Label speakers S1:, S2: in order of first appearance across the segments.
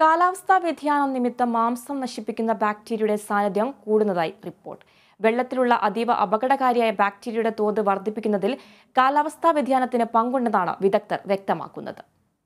S1: കാലാവസ്ഥാ വ്യതിയാനം നിമിത്തം മാംസം നശിപ്പിക്കുന്ന ബാക്ടീരിയയുടെ സാന്നിധ്യം കൂടുന്നതായി റിപ്പോർട്ട് വെള്ളത്തിലുള്ള അതീവ അപകടകാരിയായ ബാക്ടീരിയയുടെ തോത് വർദ്ധിപ്പിക്കുന്നതിൽ കാലാവസ്ഥാ വ്യതിയാനത്തിന് പങ്കുണ്ടെന്നാണ് വിദഗ്ധർ വ്യക്തമാക്കുന്നത്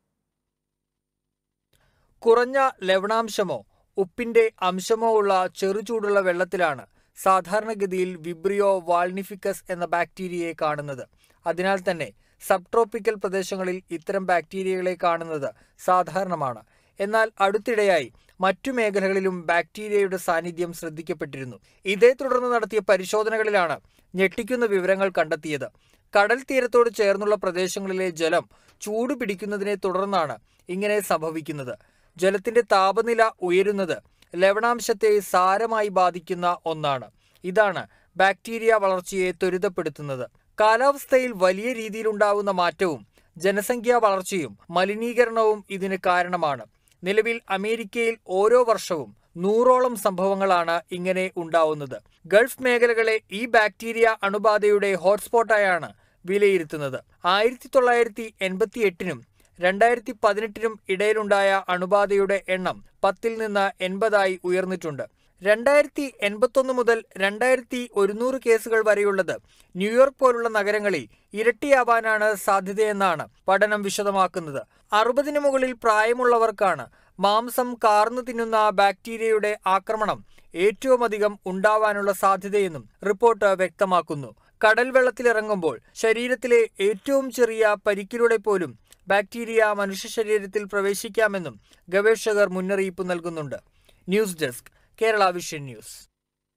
S2: കുറഞ്ഞ ലവണാംശമോ ഉപ്പിന്റെ അംശമോ ഉള്ള ചെറുചൂടുള്ള വെള്ളത്തിലാണ് സാധാരണഗതിയിൽ വിബ്രിയോ വാൾനിഫിക്കസ് എന്ന ബാക്ടീരിയയെ കാണുന്നത് അതിനാൽ തന്നെ സബ് ട്രോപ്പിക്കൽ പ്രദേശങ്ങളിൽ ഇത്തരം ബാക്ടീരിയകളെ കാണുന്നത് സാധാരണമാണ് എന്നാൽ അടുത്തിടെയായി മറ്റു മേഖലകളിലും ബാക്ടീരിയയുടെ സാന്നിധ്യം ശ്രദ്ധിക്കപ്പെട്ടിരുന്നു ഇതേ തുടർന്ന് നടത്തിയ പരിശോധനകളിലാണ് ഞെട്ടിക്കുന്ന വിവരങ്ങൾ കണ്ടെത്തിയത് കടൽ തീരത്തോട് ചേർന്നുള്ള പ്രദേശങ്ങളിലെ ജലം ചൂട് പിടിക്കുന്നതിനെ തുടർന്നാണ് ഇങ്ങനെ സംഭവിക്കുന്നത് ജലത്തിന്റെ താപനില ഉയരുന്നത് ലവണാംശത്തെ സാരമായി ബാധിക്കുന്ന ഒന്നാണ് ഇതാണ് ബാക്ടീരിയ വളർച്ചയെ ത്വരിതപ്പെടുത്തുന്നത് കാലാവസ്ഥയിൽ വലിയ രീതിയിലുണ്ടാകുന്ന മാറ്റവും ജനസംഖ്യാ വളർച്ചയും മലിനീകരണവും ഇതിന് കാരണമാണ് നിലവിൽ അമേരിക്കയിൽ ഓരോ വർഷവും നൂറോളം സംഭവങ്ങളാണ് ഇങ്ങനെ ഉണ്ടാവുന്നത് ഗൾഫ് മേഖലകളെ ഈ ബാക്ടീരിയ അണുബാധയുടെ ഹോട്ട്സ്പോട്ടായാണ് വിലയിരുത്തുന്നത് ആയിരത്തി തൊള്ളായിരത്തി എൺപത്തി എട്ടിനും രണ്ടായിരത്തി പതിനെട്ടിനും ഇടയിലുണ്ടായ അണുബാധയുടെ എണ്ണം പത്തിൽ നിന്ന് എൺപതായി ഉയർന്നിട്ടുണ്ട് രണ്ടായിരത്തി എൺപത്തൊന്ന് മുതൽ രണ്ടായിരത്തി ഒരുന്നൂറ് കേസുകൾ വരെയുള്ളത് ന്യൂയോർക്ക് പോലുള്ള നഗരങ്ങളിൽ ഇരട്ടിയാവാനാണ് സാധ്യതയെന്നാണ് പഠനം വിശദമാക്കുന്നത് അറുപതിന് മുകളിൽ പ്രായമുള്ളവർക്കാണ് മാംസം കാർന്നു തിന്നുന്ന ബാക്ടീരിയയുടെ ആക്രമണം ഏറ്റവുമധികം ഉണ്ടാവാനുള്ള സാധ്യതയെന്നും റിപ്പോർട്ട് വ്യക്തമാക്കുന്നു കടൽ വെള്ളത്തിലിറങ്ങുമ്പോൾ ശരീരത്തിലെ ഏറ്റവും ചെറിയ പരിക്കിലൂടെ പോലും ബാക്ടീരിയ മനുഷ്യ ശരീരത്തിൽ പ്രവേശിക്കാമെന്നും ഗവേഷകർ മുന്നറിയിപ്പ് നൽകുന്നുണ്ട് news desk Kerala vision news